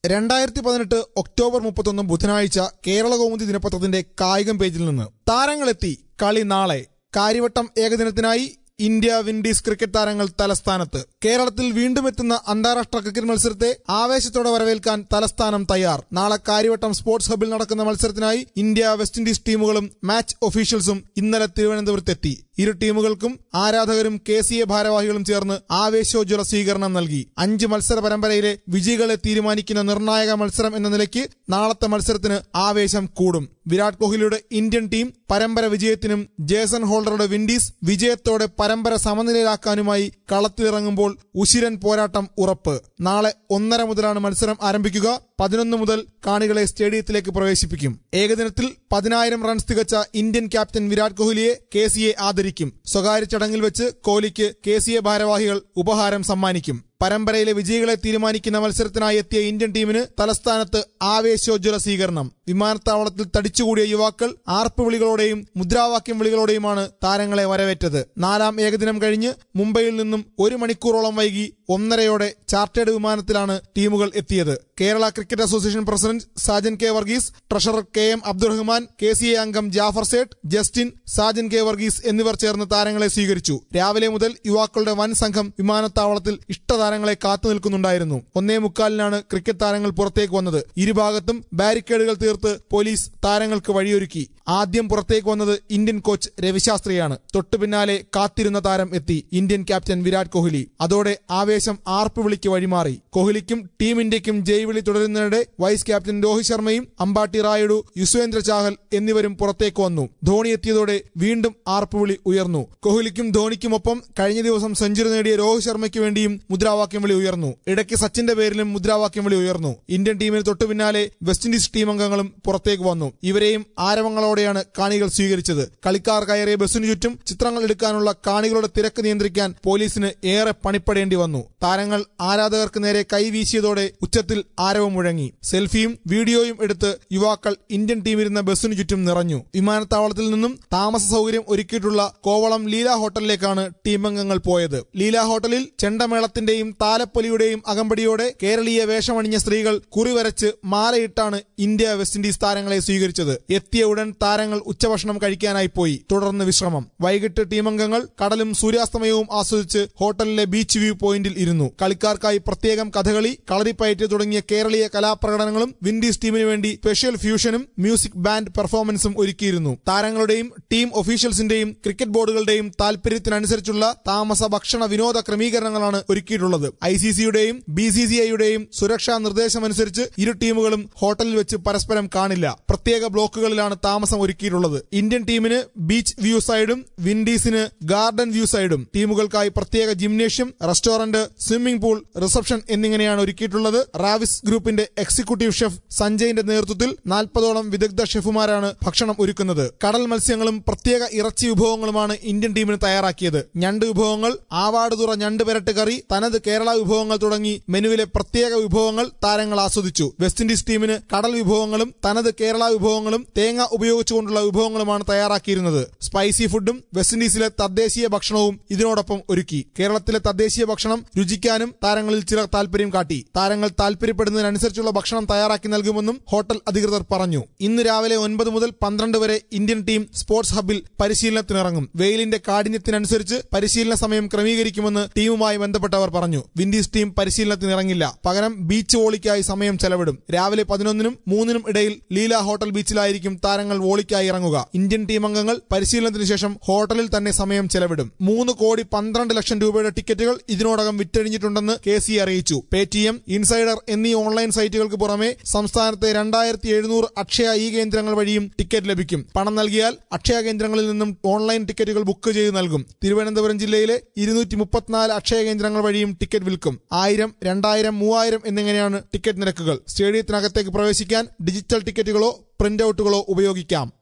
രണ്ടായിരത്തി പതിനെട്ട് ഒക്ടോബർ മുപ്പത്തൊന്ന് ബുധനാഴ്ച കേരള കൗമുദി ദിനപത്രത്തിന്റെ കായികം പേജിൽ നിന്ന് താരങ്ങളെത്തി കളി നാളെ കാര്യവട്ടം ഏകദിനത്തിനായി ഇന്ത്യ വിൻഡീസ് ക്രിക്കറ്റ് താരങ്ങൾ തലസ്ഥാനത്ത് കേരളത്തിൽ വീണ്ടും എത്തുന്ന അന്താരാഷ്ട്ര ക്രിക്കറ്റ് മത്സരത്തെ ആവേശത്തോടെ വരവേൽക്കാൻ തലസ്ഥാനം തയ്യാർ നാളെ കാര്യവട്ടം സ്പോർട്സ് ഹബിൽ നടക്കുന്ന മത്സരത്തിനായി ഇന്ത്യ വെസ്റ്റ് ഇൻഡീസ് ടീമുകളും മാച്ച് ഒഫീഷ്യൽസും ഇന്നലെ തിരുവനന്തപുരത്തെത്തി ഇരു ടീമുകൾക്കും ആരാധകരും കെ സി എ ഭാരവാഹികളും ചേർന്ന് ആവേശോജ്വല സ്വീകരണം നൽകി അഞ്ച് മത്സര പരമ്പരയിലെ വിജയികളെ തീരുമാനിക്കുന്ന നിർണായക മത്സരം എന്ന നിലയ്ക്ക് നാളത്തെ മത്സരത്തിന് ആവേശം കൂടും വിരാട് കോഹ്ലിയുടെ ഇന്ത്യൻ ടീം പരമ്പര വിജയത്തിനും ജേസൺ ഹോൾഡറുടെ വിൻഡീസ് വിജയത്തോടെ പരമ്പര സമനിലയിലാക്കാനുമായി കളത്തിലിറങ്ങുമ്പോൾ ഉശിരൻ പോരാട്ടം ഉറപ്പ് നാളെ ഒന്നര മുതലാണ് മത്സരം ആരംഭിക്കുക പതിനൊന്ന് മുതൽ കാണികളെ സ്റ്റേഡിയത്തിലേക്ക് പ്രവേശിപ്പിക്കും ഏകദിനത്തിൽ പതിനായിരം റൺസ് തികച്ച ഇന്ത്യൻ ക്യാപ്റ്റൻ വിരാട് കോഹ്ലിയെ കെ സിയെ ആദരിക്കും സ്വകാര്യ ചടങ്ങിൽ വെച്ച് കോഹ്ലിക്ക് കെ സിയെ ഭാരവാഹികൾ ഉപഹാരം സമ്മാനിക്കും പരമ്പരയിലെ വിജയികളെ തീരുമാനിക്കുന്ന മത്സരത്തിനായി എത്തിയ ഇന്ത്യൻ ടീമിന് തലസ്ഥാനത്ത് ആവേശോജ്വല സ്വീകരണം വിമാനത്താവളത്തിൽ തടിച്ചുകൂടിയ യുവാക്കൾ ആർപ്പ് വിളികളോടെയും മുദ്രാവാക്യം വിളികളോടെയുമാണ് താരങ്ങളെ വരവേറ്റത് നാലാം ഏകദിനം കഴിഞ്ഞ് മുംബൈയിൽ നിന്നും ഒരു മണിക്കൂറോളം വൈകി ഒന്നരയോടെ ചാർട്ടേഡ് വിമാനത്തിലാണ് ടീമുകൾ എത്തിയത് Kerala cricket association president Sajan K Varghese treasurer K M Abdurahman K C A അംഗം ജാഫർ സേട്ട് ജസ്റ്റിൻ സാജൻ കെ വർഗീസ് എന്നിവർ ചേർന്ന് താരങ്ങളെ സ്വീകരിച്ചു രാവിലെ മുതൽ യുവാക്കളുടെ വൻ സംഘം വിമാനത്താവളത്തിൽ ഇഷ്ടതാരങ്ങളെ കാത്തു നിൽക്കുന്നുണ്ടായിരുന്നു ഒന്നേ മുക്കാലിനാണ് ക്രിക്കറ്റ് താരങ്ങൾ പുറത്തേക്ക് വന്നത് ഇരുഭാഗത്തും ബാരിക്കേഡുകൾ തീർത്ത് പോലീസ് താരങ്ങൾക്ക് വഴിയൊരുക്കി ആദ്യം പുറത്തേക്ക് വന്നത് ഇന്ത്യൻ കോച്ച് രവിശാസ്ത്രിയാണ് തൊട്ടു പിന്നാലെ കാത്തിരുന്ന താരം എത്തി ഇന്ത്യൻ ക്യാപ്റ്റൻ വിരാട് കോഹ്ലി അതോടെ ആവേശം ആർപ്പ് വിളിക്ക് വഴിമാറി കോഹ്ലിക്കും ടീം ഇന്ത്യക്കും ജയ്വിളി തുടരുന്നതിനിടെ വൈസ് ക്യാപ്റ്റൻ രോഹിത് ശർമ്മയും അമ്പാട്ടി റായിഡു യുസ്വേന്ദ്ര ചാഹൽ എന്നിവരും പുറത്തേക്ക് വന്നു ധോണി എത്തിയതോടെ വീണ്ടും ആർപ്പുവിളി ഉയർന്നു കോഹ്ലിക്കും ധോണിക്കുമൊപ്പം കഴിഞ്ഞ ദിവസം സെഞ്ചുറി നേടിയ രോഹിത് ശർമ്മയ്ക്ക് വേണ്ടിയും മുദ്രാവാക്യം വിളി ഉയർന്നു ഇടയ്ക്ക് സച്ചിന്റെ പേരിലും മുദ്രാവാക്യം വിളി ഉയർന്നു ഇന്ത്യൻ ടീമിന് തൊട്ടു പിന്നാലെ വെസ്റ്റ് ഇൻഡീസ് ടീം അംഗങ്ങളും പുറത്തേക്ക് വന്നു ഇവരെയും ആരവങ്ങളോടെയാണ് കാണികൾ സ്വീകരിച്ചത് കളിക്കാർ കയറിയ ബസ്സിനു ചുറ്റും ചിത്രങ്ങൾ എടുക്കാനുള്ള കാണികളുടെ തിരക്ക് നിയന്ത്രിക്കാൻ പോലീസിന് ഏറെ പണിപ്പെടേണ്ടി വന്നു താരങ്ങൾ ആരാധകർക്ക് നേരെ കൈവീശിയതോടെ ഉച്ചത്തിൽ ആരവം മുഴങ്ങി സെൽഫിയും വീഡിയോയും എടുത്ത് യുവാക്കൾ ഇന്ത്യൻ ടീമിരുന്ന ബസ്സിനു ചുറ്റും നിറഞ്ഞു വിമാനത്താവളത്തിൽ നിന്നും താമസ സൗകര്യം ഒരുക്കിയിട്ടുള്ള കോവളം ലീല ഹോട്ടലിലേക്കാണ് ടീം അംഗങ്ങൾ പോയത് ലീല ഹോട്ടലിൽ ചെണ്ടമേളത്തിന്റെയും താലപ്പൊലിയുടെയും അകമ്പടിയോടെ കേരളീയ വേഷമണിഞ്ഞ സ്ത്രീകൾ കുറിവരച്ച് മാലയിട്ടാണ് ഇന്ത്യ വെസ്റ്റ് ഇൻഡീസ് താരങ്ങളെ സ്വീകരിച്ചത് എത്തിയ ഉടൻ താരങ്ങൾ ഉച്ചഭക്ഷണം കഴിക്കാനായി പോയി തുടർന്ന് വിശ്രമം വൈകിട്ട് ടീം അംഗങ്ങൾ കടലും സൂര്യാസ്തമയവും ആസ്വദിച്ച് ഹോട്ടലിലെ ബീച്ച് വ്യൂ പോയിന്റിൽ ഇരുന്നു കളിക്കാർക്കായി പ്രത്യേകം കഥകളി കളറിപ്പയറ്റ് തുടങ്ങിയ കേരളീയ കലാപ്രകടനങ്ങളും വിൻഡീസ് ടീമിന് വേണ്ടി സ്പെഷ്യൽ ഫ്യൂഷനും മ്യൂസിക് ബാൻഡ് പെർഫോമൻസും ഒരുക്കിയിരുന്നു താരങ്ങളുടെയും ടീം ഒഫീഷ്യൽസിന്റെയും ക്രിക്കറ്റ് ബോർഡുകളുടെയും താൽപര്യത്തിനനുസരിച്ചുള്ള താമസ ഭക്ഷണ വിനോദ ക്രമീകരണങ്ങളാണ് ഒരുക്കിയിട്ടുള്ളത് ഐ സി സിയുടെയും ബി സി സി ഐയുടെയും സുരക്ഷാ നിർദ്ദേശമനുസരിച്ച് ഇരു ടീമുകളും ഹോട്ടലിൽ വെച്ച് പരസ്പരം കാണില്ല പ്രത്യേക ബ്ലോക്കുകളിലാണ് താമസം ഒരുക്കിയിട്ടുള്ളത് ഇന്ത്യൻ ടീമിന് ബീച്ച് വ്യൂ സൈഡും വിൻഡീസിന് ഗാർഡൻ വ്യൂ സൈഡും ടീമുകൾക്കായി പ്രത്യേക gymnasium restaurant swimming pool reception എന്നിങ്ങനെയാണ് ഒരുക്കിയിട്ടുള്ളത് റാവിസ് ഗ്രൂപ്പിന്റെ എക്സിക്യൂട്ടീവ് ഷെഫ് സഞ്ജയിന്റെ നേതൃത്വത്തിൽ നാൽപ്പതോളം വിദഗ്ധ ഷെഫുമാരാണ് ഭക്ഷണം ഒരുക്കുന്നത് കടൽ മത്സ്യങ്ങളും പ്രത്യേക ഇറച്ചി വിഭവങ്ങളുമാണ് ഇന്ത്യൻ ടീമിന് തയ്യാറാക്കിയത് ഞണ്ട് വിഭവങ്ങൾ ആവാട് തുറ ഞണ്ട് പെരട്ട് കറി തനത് കേരള വിഭവങ്ങൾ തുടങ്ങി മെനുവിലെ പ്രത്യേക വിഭവങ്ങൾ താരങ്ങൾ ആസ്വദിച്ചു വെസ്റ്റ് ഇൻഡീസ് ടീമിന് കടൽ വിഭവങ്ങളും തനത് കേരള വിഭവങ്ങളും തേങ്ങ ഉപയോഗിച്ചുകൊണ്ടുള്ള വിഭവങ്ങളുമാണ് തയ്യാറാക്കിയിരുന്നത് സ്പൈസി ഫുഡും വെസ്റ്റ് ഇൻഡീസിലെ തദ്ദേശീയ ഭക്ഷണവും ഇതിനോടൊപ്പം ഒരുക്കി കേരളത്തിലെ തദ്ദേശീയ ഭക്ഷണം രുചിക്കാനും താരങ്ങളിൽ ചിലർ താല്പര്യം കാട്ടി താരങ്ങൾ താല്പര്യപ്പെടുന്നതിനനുസരിച്ചുള്ള ഭക്ഷണം തയ്യാറാക്കി നൽകുമെന്നും ഹോട്ടൽ അധികൃതർ പറഞ്ഞു ഇന്ന് രാവിലെ ഒൻപത് മുതൽ പന്ത്രണ്ട് വരെ ഇന്ത്യൻ ടീം സ്പോർട്സ് ഹബിൽ പരിശീലനത്തിനിറങ്ങും വെയിലിന്റെ കാഠിന്യത്തിനനുസരിച്ച് പരിശീലന സമയം ക്രമീകരിക്കുമെന്ന് ടീമുമായി ബന്ധപ്പെട്ടവർ പറഞ്ഞു വിൻഡീസ് ടീം പരിശീലനത്തിനിറങ്ങില്ല പകരം ബീച്ച് വോളിക്കായി സമയം ചെലവിടും രാവിലെ പതിനൊന്നിനും മൂന്നിനും ഇടയിൽ ലീല ഹോട്ടൽ ബീച്ചിലായിരിക്കും താരങ്ങൾ വോളിക്കായി ഇറങ്ങുക ഇന്ത്യൻ ടീം അംഗങ്ങൾ പരിശീലനത്തിന് ശേഷം ഹോട്ടലിൽ തന്നെ സമയം ചെലവിടും മൂന്ന് കോടി പന്ത്രണ്ട് ലക്ഷം രൂപയുടെ ടിക്കറ്റുകൾ ഇതിനോടകം വിറ്റഴിഞ്ഞിട്ടുണ്ടെന്ന് കെ സി അറിയിച്ചു പേടിഎം ഇൻസൈഡർ എന്നീ ഓൺലൈൻ സൈറ്റുകൾക്ക് പുറമെ സംസ്ഥാനത്തെ രണ്ടായിരത്തി എഴുന്നൂറ് അക്ഷയ ഇ കേന്ദ്രങ്ങൾ വഴിയും ടിക്കറ്റ് ലഭിക്കും പണം നൽകിയാൽ അക്ഷയ കേന്ദ്രങ്ങളിൽ നിന്നും ഓൺലൈൻ ടിക്കറ്റുകൾ ബുക്ക് ചെയ്ത് നൽകും തിരുവനന്തപുരം ജില്ലയിലെ ഇരുന്നൂറ്റി മുപ്പത്തിനാല് അക്ഷയ കേന്ദ്രങ്ങൾ വഴിയും ടിക്കറ്റ് വിൽക്കും ആയിരം രണ്ടായിരം മൂവായിരം എന്നിങ്ങനെയാണ് ടിക്കറ്റ് നിരക്കുകൾ സ്റ്റേഡിയത്തിനകത്തേക്ക് പ്രവേശിക്കാൻ ഡിജിറ്റൽ ടിക്കറ്റുകളോ പ്രിന്റ് ഔട്ടുകളോ ഉപയോഗിക്കാം